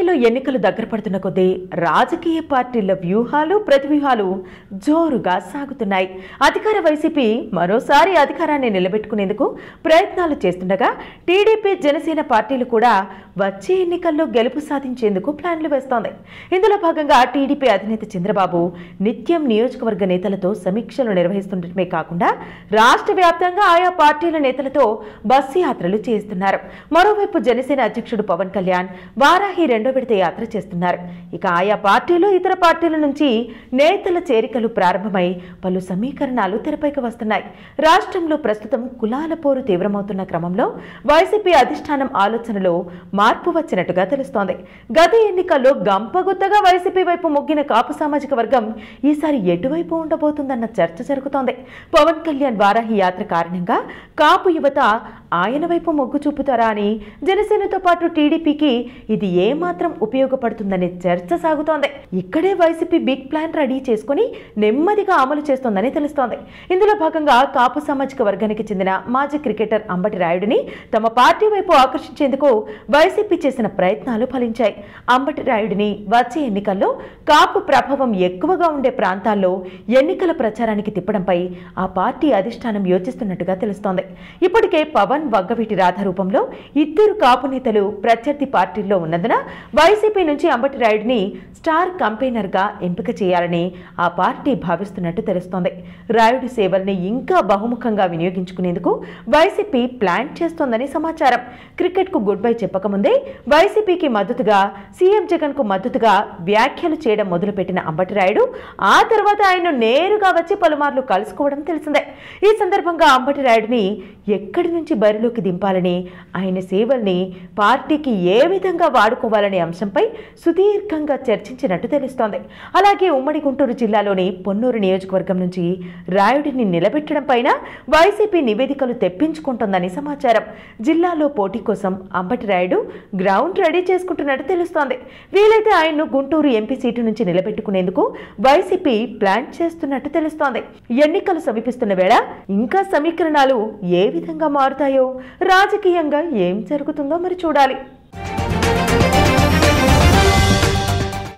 ఏపీలో ఎన్నికలు దగ్గర పడుతున్న కొద్దీ రాజకీయ పార్టీల వ్యూహాలు ప్రతివ్యూహాలు జోరుగా సాగుతున్నాయి అధికార వైసీపీ మరోసారి అధికారాన్ని నిలబెట్టుకునేందుకు ప్రయత్నాలు చేస్తుండగా టీడీపీ జనసేన పార్టీలు కూడా వచ్చే ఎన్నికల్లో గెలుపు సాధించేందుకు ప్లాన్లు వేస్తోంది ఇందులో భాగంగా టీడీపీ అధినేత చంద్రబాబు నిత్యం నియోజకవర్గ నేతలతో సమీక్షలు నిర్వహిస్తుండటమే కాకుండా రాష్ట్ర వ్యాప్తంగా ఆయా పార్టీల నేతలతో బస్సు యాత్రలు చేస్తున్నారు మరోవైపు జనసేన అధ్యక్షుడు పవన్ కళ్యాణ్ వారాహి రెండో విడత యాత్ర చేస్తున్నారు ఇక ఆయా పార్టీలు ఇతర పార్టీల నుంచి నేతల చేరికలు ప్రారంభమై పలు సమీకరణాలు తెరపైకి వస్తున్నాయి రాష్ట్రంలో ప్రస్తుతం కులాల పోరు తీవ్రమవుతున్న క్రమంలో వైసీపీ అధిష్టానం ఆలోచనలో మార్పు వచ్చినట్టుగా తెలుస్తోంది గత ఎన్నికల్లో గంపగుత్తగా వైసీపీ వైపు మొగ్గిన కాపు సామాజిక వర్గం ఈసారి ఎటువైపు ఉండబోతుందన్న చర్చ జరుగుతోంది పవన్ కళ్యాణ్ వారాహి యాత్ర కారణంగా కాపు యువత ఆయన వైపు మొగ్గు చూపుతారా అని జనసేనతో పాటు టీడీపీకి ఇది ఏమాత్రం ఉపయోగపడుతుందనే చర్చ సాగుతోంది ఇక్కడే వైసీపీ బిగ్ ప్లాన్ రెడీ చేసుకుని నెమ్మదిగా అమలు చేస్తోందని తెలుస్తోంది ఇందులో భాగంగా కాపు సామాజిక వర్గానికి చెందిన మాజీ క్రికెటర్ అంబటి రాయుడిని తమ పార్టీ వైపు ఆకర్షించేందుకు వైసీపీ చేసిన ప్రయత్నాలు ఫలించాయి అంబటి రాయుడిని వచ్చే ఎన్నికల్లో కాపు ప్రభావం ఎక్కువగా ఉండే ప్రాంతాల్లో ఎన్నికల ప్రచారానికి తిప్పడంపై ఆ పార్టీ అధిష్టానం యోచిస్తున్నట్టుగా తెలుస్తోంది ఇప్పటికే పవన్ వగ్గవీటి రాధ రూపంలో ఇద్దరు కాపు నేతలు ప్రత్యర్థి పార్టీల్లో ఉన్నందున వైసీపీ నుంచి అంబటి రాయుడిని స్టార్ కంపెయినర్ గా ఎంపిక చేయాలని ఆ పార్టీ భావిస్తున్నట్టు తెలుస్తోంది రాయుడి సేవల్ని ఇంకా బహుముఖంగా వినియోగించుకునేందుకు వైసీపీ ప్లాన్ చేస్తోందని సమాచారం క్రికెట్ కు గుడ్ బై చెప్పకముందే వైసీపీకి మద్దతుగా సీఎం జగన్ కు మద్దతుగా వ్యాఖ్యలు చేయడం మొదలుపెట్టిన అంబటి రాయుడు ఆ తర్వాత ఆయన నేరుగా వచ్చి పలుమార్లు కలుసుకోవడం తెలిసిందే ఈ సందర్భంగా అంబటి రాయుడిని ఎక్కడి నుంచి బరిలోకి దింపాలని ఆయన సేవల్ని పార్టీకి ఏ విధంగా వాడుకోవాలనే అంశంపై సుదీర్ఘంగా చర్చించినట్టు తెలుస్తోంది అలాగే ఉమ్మడి గుంటూరు జిల్లాలోని పొన్నూరు నియోజకవర్గం నుంచి రాయుడిని నిలబెట్టడం పైన వైసీపీ నివేదికలు తెప్పించుకుంటోందని సమాచారం జిల్లాలో పోటీ కోసం అంబటి రాయుడు గ్రౌండ్ రెడీ చేసుకుంటున్నట్టు తెలుస్తోంది వీలైతే ఆయన్ను గుంటూరు ఎంపీ సీటు నుంచి నిలబెట్టుకునేందుకు వైసీపీ ప్లాన్ చేస్తున్నట్టు తెలుస్తోంది ఎన్నికలు సమీపిస్తున్న వేళ ఇంకా సమీకరణాలు ఏ విధంగా మారుతాయో రాజకీయంగా ఏం జరుగుతుందో మరి చూడాలి